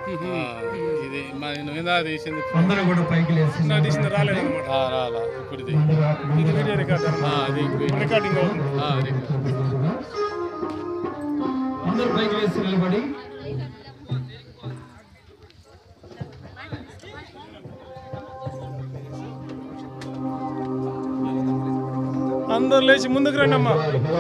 ఆ, ఇది మా నువ్వు ఇందా తీసింది అందరూ కూడా పైకి లేచి నా తీసిన రాలేదన్నమాట ఆ, రాలా ఇప్పుడు ఇది ఇది వీడియో రికార్డ్ ఆ, అది ఇప్పుడు- రికార్డింగ్ అవుతుంది ఆ, రికార్డ్. అందరూ పైకి లేచి నిలబడి అందరు లేచి ముందుకు రండి అమ్మా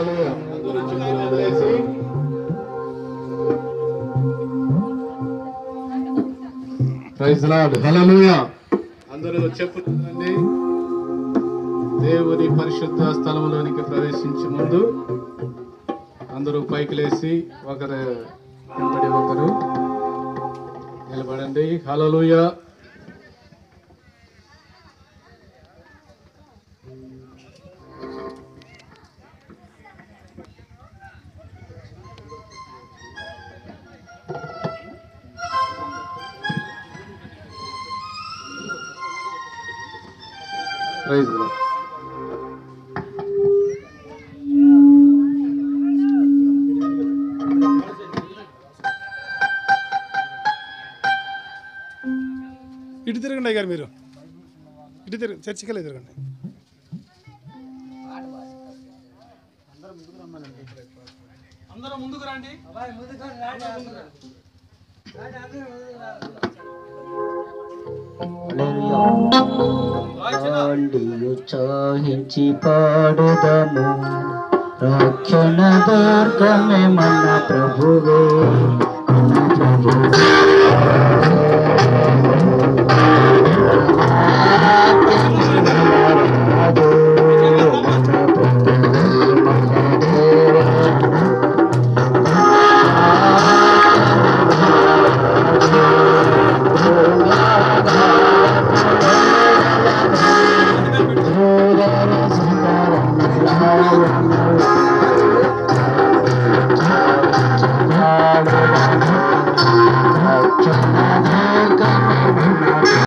ప్రైజ్ లార్డ్ హల్లెలూయా అందరూ చెప్పుతుండండి దేవుని పరిశుద్ధ స్థలంలోనికి ప్రవేశించే ముందు అందరూ పైకి లేచి ఒకరు వెంబడి ఒకరు నిలబడండి హల్లెలూయా ప్రైజ్ లార్డ్ ఇటు తిరగండి అయ్యారు మీరు ఇటు తిరగ చర్చికి వెళ్ళి తిరగండి అందరూ ముందుకు రండి ఉత్సాహించి పాడుదము రక్షణ దుర్గమే మన ప్రభువే మన ప్రభువే